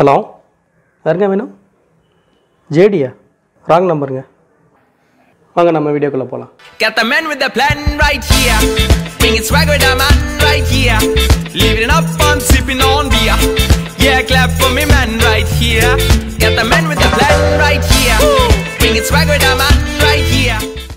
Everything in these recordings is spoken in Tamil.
ஹலோ யாருங்க வேணும் ஜேடியா ராங் நம்பருங்க வாங்க நம்ம வீடியோக்குள்ளே போகலாம் Got the man with the plan right here. Bringing swag with the man right here. Living up and sipping on beer. Yeah, clap for me, man, right here. Got the man with the plan right here. Bringing swag with the man right here.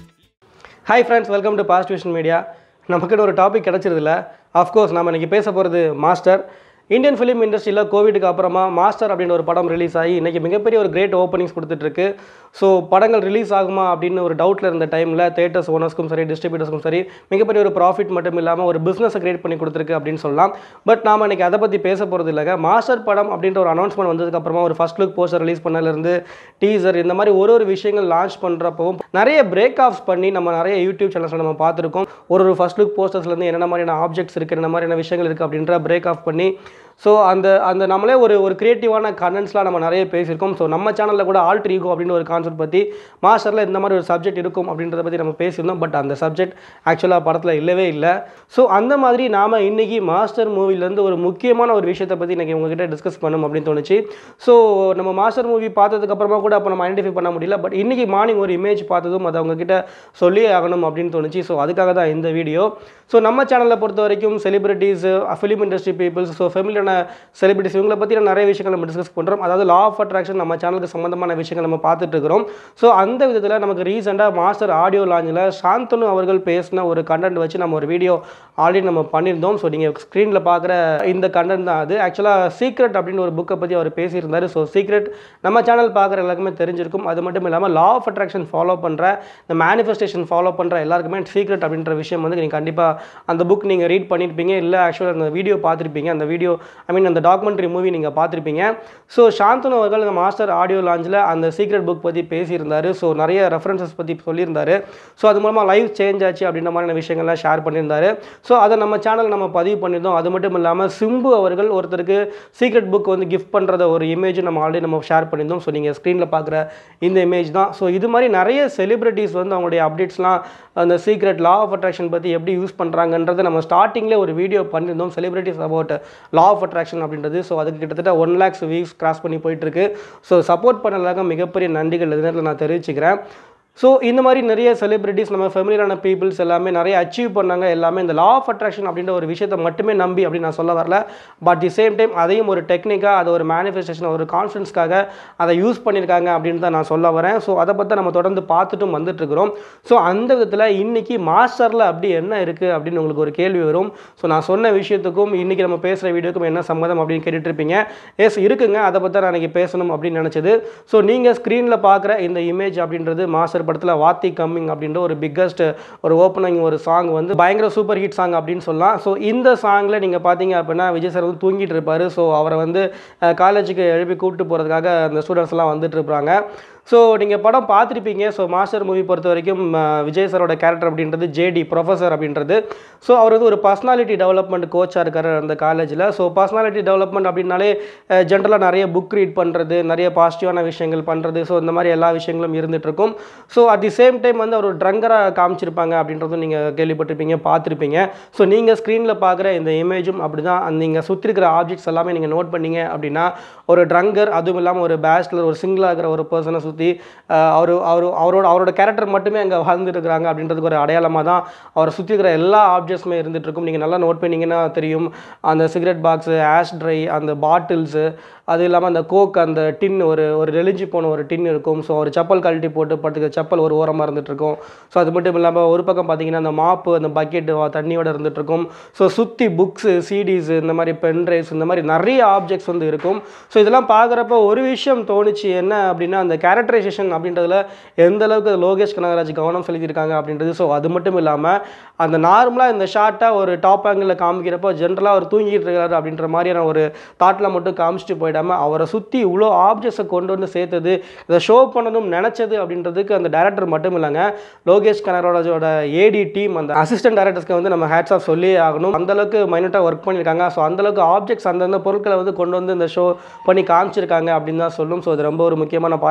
Hi friends welcome to fast vision media நமக்குன்னு ஒரு டாபிக் கிடச்சிருதுல அஃப்கோர்ஸ் நம்ம இன்றைக்கி பேச போகிறது மாஸ்டர் இந்தியன் ஃபிலிம் இண்டஸ்ட்ரியில் கோவிடுக்கு அப்புறமா மாஸ்டர் அப்படின்ற ஒரு படம் ரிலீஸ் ஆகி இன்றைக்கி மிகப்பெரிய ஒரு கிரேட் ஓப்பனிங்ஸ் கொடுத்துட்ருக்கு ஸோ படங்கள் ரிலீஸ் ஆகுமா அப்படின்னு ஒரு டவுட்டில் இருந்த டைமில் தேட்டர்ஸ் ஓனர்ஸ்க்கும் சரி டிஸ்ட்ரிபியூட்டர்ஸ்க்கும் சரி மிகப்பெரிய ஒரு ப்ராஃபிட் மட்டும் இல்லாமல் ஒரு பிஸ்னஸை கிரியேட் பண்ணி கொடுத்துருக்கு அப்படின்னு சொல்லலாம் பட் நாம இன்றைக்கி அதை பற்றி பேச போகிறது இல்லைங்க மாஸ்டர் படம் அப்படின்ற ஒரு அனௌன்ஸ்மெண்ட் வந்ததுக்கப்புறமா ஒரு ஃபர்ஸ்ட் லுக் போஸ்டர் ரிலீஸ் பண்ணலேருந்து டீசர் இந்த மாதிரி ஒரு ஒரு விஷயங்கள் லான்ச் பண்ணுறப்பவும் நிறைய பிரேக் ஆஃப்ஸ் பண்ணி நம்ம நிறைய யூடியூப் சேனல்ஸில் நம்ம பார்த்துருக்கோம் ஒரு ஒரு ஃபர்ஸ்ட் லுக் போஸ்டர்ஸ்லேருந்து என்னென்ன மாதிரியான ஆப்ஜெக்ட்ஸ் இருக்குது என்ன மாதிரியான விஷயங்கள் இருக்குது அப்படின்ற பிரேக் ஆஃப் பண்ணி ஸோ அந்த அந்த நம்மளே ஒரு ஒரு கிரியேட்டிவான கண்டென்ட்ஸ்லாம் நம்ம நிறைய பேசியிருக்கோம் ஸோ நம்ம சேனலில் கூட ஆல்ட்ரு ஈகோ அப்படின்னு ஒரு கான்செப்ட் பற்றி மாஸ்டரில் இந்த மாதிரி ஒரு சப்ஜெக்ட் இருக்கும் அப்படின்றத பற்றி நம்ம பேசியிருந்தோம் பட் அந்த சப்ஜெக்ட் ஆக்சுவலாக படத்தில் இல்லவே இல்லை ஸோ அந்த மாதிரி நாம் இன்றைக்கி மாஸ்டர் மூவிலேருந்து ஒரு முக்கியமான ஒரு விஷயத்தை பற்றி இன்றைக்கி உங்ககிட்ட டிஸ்கஸ் பண்ணணும் அப்படின்னு தோணுச்சு ஸோ நம்ம மாஸ்டர் மூவி பார்த்ததுக்கப்புறமா கூட அப்போ நம்ம ஐடென்டிஃபை பண்ண முடியல பட் இன்றைக்கி மார்னிங் ஒரு இமேஜ் பார்த்ததும் அதை உங்ககிட்ட சொல்லியே ஆகணும் அப்படின்னு தோணுச்சு ஸோ அதுக்காக தான் இந்த வீடியோ ஸோ நம்ம சேனலை பொறுத்த வரைக்கும் celebrities film industry peoples so ஃபெமிலியான செலிபிரிட்டிஸ் இவங்களை பற்றி நிறைய விஷயங்கள் நம்ம டிஸ்கஸ் பண்ணுறோம் அதாவது லா ஆஃப் அட்ராக்ஷன் நம்ம சேனலுக்கு சம்மந்தமான விஷயங்கள் நம்ம பார்த்துட்டு இருக்கிறோம் ஸோ அந்த விதத்தில் நமக்கு ரீசெண்டாக மாஸ்டர் ஆடியோ லாஞ்சில் சாந்தனு அவர்கள் பேசின ஒரு கண்டென்ட் வச்சு நம்ம ஒரு வீடியோ ஆல்ரெடி நம்ம பண்ணியிருந்தோம் ஸோ நீங்கள் ஸ்க்ரீனில் பார்க்குற இந்த கண்டென்ட் தான் அது ஆக்சுவலாக சீக்ரெட் அப்படின்னு ஒரு புக்கை பற்றி அவர் பேசியிருந்தார் ஸோ சீக்ரெட் நம்ம சேனல் பார்க்குற எல்லாருக்குமே தெரிஞ்சிருக்கும் அது மட்டும் இல்லாமல் லா ஆஃப் அட்ராக்ஷன் ஃபாலோ பண்ணுற இந்த மேனிஃபெஸ்டேஷன் ஃபாலோ பண்ணுற எல்லாருக்குமே சீக்ரெட் அப்படின்ற விஷயம் வந்து நீங்கள் கண்டிப்பாக அந்த புக் நீங்கள் ரீட் பண்ணியிருப்பீங்க இல்லை ஆக்சுவலாக அந்த வீடியோ பார்த்துருப்பீங்க அந்த வீடியோ ஐ மீன் அந்த டாக்குமெண்ட்ரி மூவி நீங்கள் பார்த்துருப்பீங்க ஸோ சாந்தனு அவர்கள் அந்த மாஸ்டர் ஆடியோ லாஞ்சில் அந்த சீக்ரெட் புக் பற்றி பேசியிருந்தார் ஸோ நிறைய ரெஃபரன்சஸ் பற்றி சொல்லியிருந்தாரு ஸோ அது மூலமாக லைஃப் சேஞ்ச் ஆச்சு அப்படின்ற மாதிரியான விஷயங்கள்லாம் ஷேர் பண்ணியிருந்தாரு ஸோ அதை நம்ம சேனல் நம்ம பதிவு பண்ணியிருந்தோம் அது மட்டும் இல்லாமல் சிம்பு அவர்கள் ஒருத்தருக்கு சீக்ரெட் புக் வந்து கிஃப்ட் பண்ணுறத ஒரு இமேஜ் நம்ம ஆல்ரெடி நம்ம ஷேர் பண்ணியிருந்தோம் ஸோ நீங்கள் ஸ்க்ரீனில் பார்க்குற இந்த இமேஜ் தான் ஸோ இது மாதிரி நிறைய செலிபிரிட்டிஸ் வந்து அவங்களுடைய அப்டேட்ஸ்லாம் அந்த சீக்ரெட் லா ஆஃப் அட்ராக்ஷன் பற்றி எப்படி யூஸ் பண்ணுறாங்கன்றதை நம்ம ஸ்டார்டிங்கில் ஒரு வீடியோ பண்ணியிருந்தோம் celebrities about law of attraction அப்படின்றது ஸோ அதுக்கு கிட்டத்தட்ட ஒன் லேக்ஸ் வீக்ஸ் கிராஸ் பண்ணி போயிட்டுருக்கு ஸோ சப்போர்ட் பண்ணலாக மிகப்பெரிய நன்றிகள் இந்த நேரத்தில் நான் தெரிவிச்சுக்கிறேன் ஸோ இந்த மாதிரி நிறைய செலிபிரிட்டிஸ் நம்ம ஃபெமிலியரான பீப்புள்ஸ் எல்லாமே நிறைய அச்சீவ் பண்ணாங்க எல்லாமே இந்த லா ஆஃப் அட்ராக்ஷன் அப்படின்ற ஒரு விஷயத்தை மட்டுமே நம்பி அப்படின்னு நான் சொல்ல வரல பட் தி சேம் டைம் அதையும் ஒரு டெக்னிக்காக அது ஒரு மேனிஃபெஸ்டேஷன் ஒரு கான்ஃபிடன்ஸ்க்காக அதை யூஸ் பண்ணியிருக்காங்க அப்படின்னு தான் நான் சொல்ல வரேன் ஸோ அதை பற்றி நம்ம தொடர்ந்து பார்த்துட்டும் வந்துட்டுருக்குறோம் ஸோ அந்த விதத்தில் இன்றைக்கி மாஸ்டரில் அப்படி என்ன இருக்குது அப்படின்னு உங்களுக்கு ஒரு கேள்வி வரும் ஸோ நான் சொன்ன விஷயத்துக்கும் இன்றைக்கி நம்ம பேசுகிற வீடியோக்கும் என்ன சம்மதம் அப்படின்னு கேட்டுட்டு இருப்பீங்க எஸ் இருக்குங்க அதை பற்றி நான் இன்றைக்கி பேசணும் அப்படின்னு நினச்சது ஸோ நீங்கள் ஸ்க்ரீனில் பார்க்குற இந்த இமேஜ் அப்படின்றது மாஸ்டர் படத்தில் வாத்தி கம்மிங் அப்படின்ற ஒரு பிக்கஸ்ட் ஒரு ஓப்பனிங் ஒரு சாங் வந்து பயங்கர சூப்பர் ஹிட் சாங் அப்படின்னு சொல்லலாம் ஸோ இந்த சாங்கில் நீங்கள் பார்த்தீங்க அப்படின்னா விஜய் சார் வந்து தூங்கிட்டு இருப்பார் ஸோ அவரை வந்து காலேஜுக்கு எழுப்பி கூப்பிட்டு போகிறதுக்காக அந்த ஸ்டூடெண்ட்ஸ் எல்லாம் வந்துட்டு இருப்பாங்க ஸோ நீங்கள் படம் பார்த்துருப்பீங்க ஸோ மாஸ்டர் மூவி பொறுத்த வரைக்கும் அஹ், விஜய் சாரோட கேரக்டர் அப்படின்றது ஜேடி ப்ரொஃபஸர் அப்படின்றது ஸோ அவர் வந்து ஒரு பர்சனாலிட்டி டெவலப்மெண்ட் கோச்சாக இருக்கார் அந்த காலேஜில் ஸோ பர்சனாலிட்டி டெவலப்மெண்ட் அப்படின்னாலே ஜென்ரலாக நிறைய புக் ரீட் பண்ணுறது நிறைய பாசிட்டிவான விஷயங்கள் பண்ணுறது ஸோ இந்த மாதிரி எல்லா விஷயங்களும் இருந்துட்டு இருக்கும் so at the same time வந்து அவர் ஒரு ட்ரங்கராக காமிச்சிருப்பாங்க அப்படின்றதும் நீங்கள் கேள்விப்பட்டிருப்பீங்க பார்த்துருப்பீங்க ஸோ நீங்கள் ஸ்க்ரீனில் பார்க்குற இந்த இமேஜும் அப்படி தான் நீங்கள் சுற்றி இருக்கிற ஆப்ஜெக்ட்ஸ் எல்லாமே நீங்கள் நோட் பண்ணீங்க அப்படின்னா ஒரு ட்ரங்கர் அதுவும் இல்லாமல் ஒரு பேஸ்லர் ஒரு சிங்கிளாக இருக்கிற ஒரு பர்சனை சுற்றி அவர் அவர் அவரோட அவரோட கேரக்டர் மட்டுமே அங்கே வாழ்ந்துட்டு இருக்கிறாங்க அப்படின்றதுக்கு ஒரு அடையாளமாக தான் அவரை சுற்றி இருக்கிற எல்லா ஆப்ஜெக்ட்ஸுமே இருந்துட்டு இருக்கும் நீங்கள் நல்லா நோட் பண்ணீங்கன்னா தெரியும் அந்த சிகரெட் பாக்ஸு ஆஷ் ட்ரை அந்த பாட்டில்ஸு அது இல்லாமல் அந்த கோக் அந்த டின் ஒரு ஒரு நெலிஞ்சு போன ஒரு டின் இருக்கும் ஸோ ஒரு செப்பல் கழட்டி போட்டு படுத்துக்கிற செப்பல் ஒரு ஓரமாக இருந்துட்டு இருக்கும் ஸோ அது மட்டும் இல்லாமல் ஒரு பக்கம் பார்த்தீங்கன்னா அந்த மாப்பு அந்த பக்கெட்டு தண்ணியோட இருந்துட்டு இருக்கும் ஸோ சுற்றி புக்ஸு சிடிஸ் இந்த மாதிரி பென் ட்ரைவ்ஸ் இந்த மாதிரி நிறைய ஆப்ஜெக்ட்ஸ் வந்து இருக்கும் ஸோ இதெல்லாம் பார்க்குறப்ப ஒரு விஷயம் தோணுச்சு என்ன அப்படின்னா அந்த கேரக்டரைசேஷன் அப்படின்றதுல எந்த அளவுக்கு லோகேஷ் கனகராஜ் கவனம் செலுத்தியிருக்காங்க அப்படின்றது ஸோ அது மட்டும் இல்லாமல் அந்த நார்மலாக இந்த ஷார்ட்டாக ஒரு டாப் ஆங்கிளில் காமிக்கிறப்போ ஜென்ரலாக அவர் தூங்கிட்டு இருக்காரு அப்படின்ற மாதிரியான ஒரு தாட்டில் மட்டும் காமிச்சிட்டு போயிடாமல் அவரை சுற்றி இவ்வளோ ஆப்ஜெக்ட்ஸை கொண்டு வந்து சேர்த்தது இதை ஷோ பண்ணணும் நினச்சது அப்படின்றதுக்கு அந்த டேரக்டர் மட்டும் இல்லைங்க லோகேஷ் கனகராஜோட ஏடி டீம் அந்த அசிஸ்டன்ட் டேரக்டர்ஸ்க்கு வந்து நம்ம ஹேட்ஸ் ஆஃப் சொல்லியே ஆகணும் அந்தளவுக்கு மைனட்டாக ஒர்க் பண்ணியிருக்காங்க ஸோ அந்தளவுக்கு ஆப்ஜெக்ட்ஸ் அந்தந்த பொருட்களை வந்து கொண்டு வந்து இந்த ஷோ பண்ணி காமிச்சிருக்காங்க அப்படின்னு தான் சொல்லும் ஸோ இது ரொம்ப ஒரு முக்கியமான பாராட்டப்பட வேண்டிய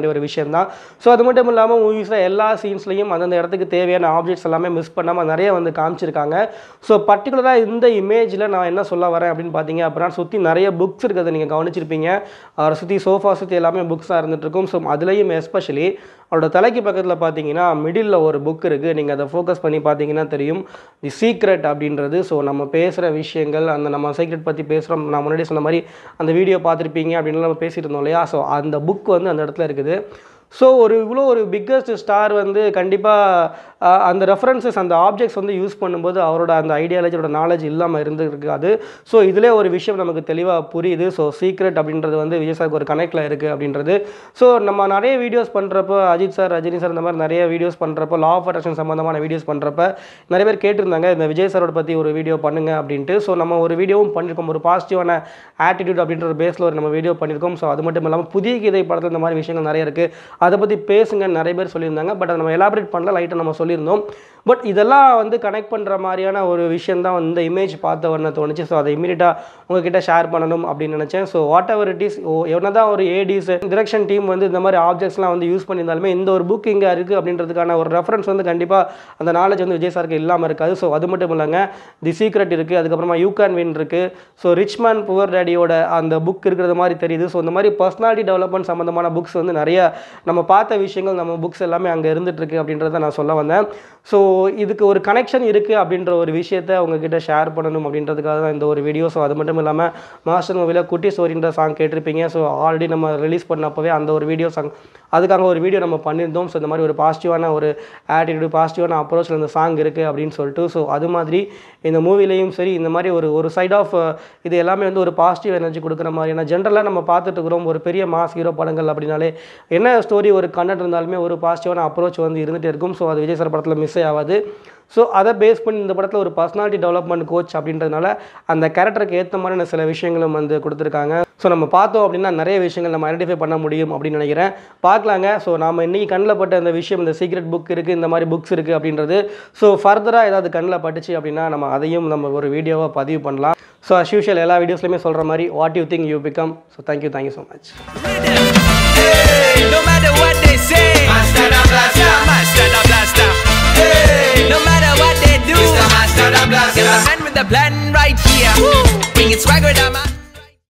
ஒரு விஷயம் தான் ஸோ அது மட்டும் இல்லாமல் மூவிஸில் எல்லா சீன்ஸ்லையும் அந்தந்த இடத்துக்கு தேவையான ஆப்ஜெக்ட்ஸ் எல்லாமே மிஸ் பண்ணாமல் நிறைய வந்து காமிச்சிருக்காங்க ஸோ பர்டிகுலராக இந்த இமேஜில் நான் என்ன சொல்ல வரேன் அப்படின்னு பார்த்தீங்க அப்படின்னா சுற்றி நிறைய புக்ஸ் இருக்கிறத நீங்கள் கவனிச்சிருப்பீங்க அவரை சுற்றி சோஃபா சுற்றி எல்லாமே புக்ஸாக இருந்துட்டு இருக்கும் ஸோ அதுலேயும் எஸ்பெஷலி அவரோட தலைக்கு பக்கத்தில் பார்த்தீங்கன்னா மிடில் ஒரு புக் இருக்குது நீங்கள் அதை ஃபோக்கஸ் பண்ணி பார்த்தீங்கன்னா தெரியும் தி சீக்ரெட் அப்படின்றது ஸோ நம்ம பேசுகிற விஷயங்கள் அந்த நம்ம சீக்ரெட் பற்றி பேசுகிறோம் நான் முன்னாடி சொன்ன மாதிரி அந்த வீடியோ பார்த்துருப்பீங்க அப்படின்னு நம்ம பேசிட்டு இருந்தோம் இல்லையா ஸோ அந்த புக் வந்து அந்த இடத்துல இருக்குது ஸோ ஒரு இவ்வளோ ஒரு பிக்கஸ்ட் ஸ்டார் வந்து கண்டிப்பாக அந்த ரெஃபரன்சஸ் அந்த ஆப்ஜெக்ட்ஸ் வந்து யூஸ் பண்ணும்போது அவரோட அந்த ஐடியாலஜியோட நாலேஜ் இல்லாமல் இருந்திருக்காது ஸோ இதிலே ஒரு விஷயம் நமக்கு தெளிவாக புரியுது ஸோ சீக்ரெட் அப்படின்றது வந்து விஜய் சாருக்கு ஒரு கனெக்டில் இருக்குது அப்படின்றது ஸோ நம்ம நிறைய வீடியோஸ் பண்ணுறப்போ அஜித் சார் ரஜினி சார் இந்த மாதிரி நிறைய வீடியோஸ் பண்ணுறப்போ லா ஆஃப் அட்ராக்ஷன் சம்மந்தமான வீடியோஸ் பண்ணுறப்ப நிறைய பேர் கேட்டிருந்தாங்க இந்த விஜய் சாரோட பற்றி ஒரு வீடியோ பண்ணுங்க அப்படின்ட்டு ஸோ நம்ம ஒரு வீடியோவும் பண்ணியிருக்கோம் ஒரு பாசிட்டிவான ஆட்டிடியூட் அப்படின்ற ஒரு பேஸில் ஒரு நம்ம வீடியோ பண்ணியிருக்கோம் ஸோ அது மட்டும் இல்லாமல் புதிய கீதை படத்தில் இந்த மாதிரி விஷயங்கள் நிறைய இருக்குது அதை பற்றி பேசுங்க நிறைய பேர் சொல்லியிருந்தாங்க பட் அதை நம்ம எலாபரேட் பண்ணல லைட்டாக நம்ம சொல்லியிருந்தோம் பட் இதெல்லாம் வந்து கனெக்ட் பண்ணுற மாதிரியான ஒரு விஷயம் தான் இந்த இமேஜ் பார்த்த உடனே தோணுச்சு ஸோ அதை இமீடியட்டாக உங்ககிட்ட ஷேர் பண்ணணும் அப்படின்னு நினச்சேன் so whatever it is என்ன தான் ஒரு ஏடிஸ் டிரெக்ஷன் டீம் வந்து இந்த மாதிரி ஆப்ஜெக்ட்ஸ்லாம் வந்து யூஸ் பண்ணியிருந்தாலுமே இந்த ஒரு புக் இங்கே இருக்குது அப்படின்றதுக்கான ஒரு ரெஃபரன்ஸ் வந்து கண்டிப்பாக அந்த நாலேஜ் வந்து விஜய் சாருக்கு இல்லாமல் இருக்காது ஸோ அது மட்டும் இல்லைங்க தி சீக்ரெட் இருக்குது அதுக்கப்புறமா யூ கேன் வின் இருக்குது ஸோ ரிச் மேன் புவர் டேடியோட அந்த புக் இருக்கிறது மாதிரி தெரியுது ஸோ இந்த மாதிரி பர்சனாலிட்டி டெவலப்மெண்ட் சம்மந்தமான புக்ஸ் வந்து நிறைய நம்ம பார்த்த விஷயங்கள் நம்ம புக்ஸ் எல்லாமே அங்கே இருந்துட்டு இருக்கு அப்படின்றத நான் சொல்ல வந்தேன் ஸோ இதுக்கு ஒரு கனெக்ஷன் இருக்குது அப்படின்ற ஒரு விஷயத்தை உங்ககிட்ட ஷேர் பண்ணணும் அப்படின்றதுக்காக தான் இந்த ஒரு வீடியோ ஸோ அது மட்டும் இல்லாமல் மாஸ்டர் மூவியில் குட்டி ஸ்டோரின்ற சாங் கேட்டிருப்பீங்க ஸோ ஆல்ரெடி நம்ம ரிலீஸ் பண்ணப்பவே அந்த ஒரு வீடியோ சாங் அதுக்காக ஒரு வீடியோ நம்ம பண்ணியிருந்தோம் ஸோ இந்த மாதிரி ஒரு பாசிட்டிவான ஒரு ஆட்டிடியூட் பாசிட்டிவான அப்ரோச்சில் இந்த சாங் இருக்குது அப்படின்னு சொல்லிட்டு ஸோ அது மாதிரி இந்த மூவிலையும் சரி இந்த மாதிரி ஒரு ஒரு சைட் ஆஃப் இது எல்லாமே வந்து ஒரு பாசிட்டிவ் எனர்ஜி கொடுக்குற மாதிரி ஏன்னா ஜென்ரலாக நம்ம பார்த்துட்டு இருக்கிறோம் ஒரு பெரிய மாஸ் ஹீரோ படங்கள் அப்படின்னாலே என்ன ஸ்டோரி ஒரு கண்டென்ட் இருந்தாலுமே ஒரு பாசிட்டிவான அப்ரோச் வந்து இருந்துகிட்டே இருக்கும் ஸோ அது விஜய் சார் படத்தில் மிஸ் ஆகாது ஸோ அதை பேஸ் பண்ணி இந்த படத்தில் ஒரு பர்சனாலிட்டி டெவலப்மெண்ட் கோச் அப்படின்றதுனால அந்த கேரக்டருக்கு ஏற்ற மாதிரியான சில விஷயங்களும் வந்து கொடுத்துருக்காங்க ஸோ நம்ம பார்த்தோம் அப்படின்னா நிறைய விஷயங்கள் நம்ம ஐடென்டிஃபை பண்ண முடியும் அப்படின்னு நினைக்கிறேன் பார்க்கலாங்க ஸோ நாம் இன்றைக்கி கண்ணில் பட்ட இந்த விஷயம் இந்த சீக்ரெட் புக் இருக்குது இந்த மாதிரி புக்ஸ் இருக்குது அப்படின்றது ஸோ ஃபர்தராக ஏதாவது கண்ணில் பட்டுச்சு அப்படின்னா நம்ம அதையும் நம்ம ஒரு வீடியோவாக பதிவு பண்ணலாம் ஸோ அஸ் யூஷுவல் எல்லா வீடியோஸ்லையுமே சொல்கிற மாதிரி what you think you become so thank you thank you so much Hey, no matter what they say, Master the Blaster, Master the Blaster. Hey, no matter what they do, Mr. Master the Blaster. Get the man with the plan right here. Bring it swagger, the man.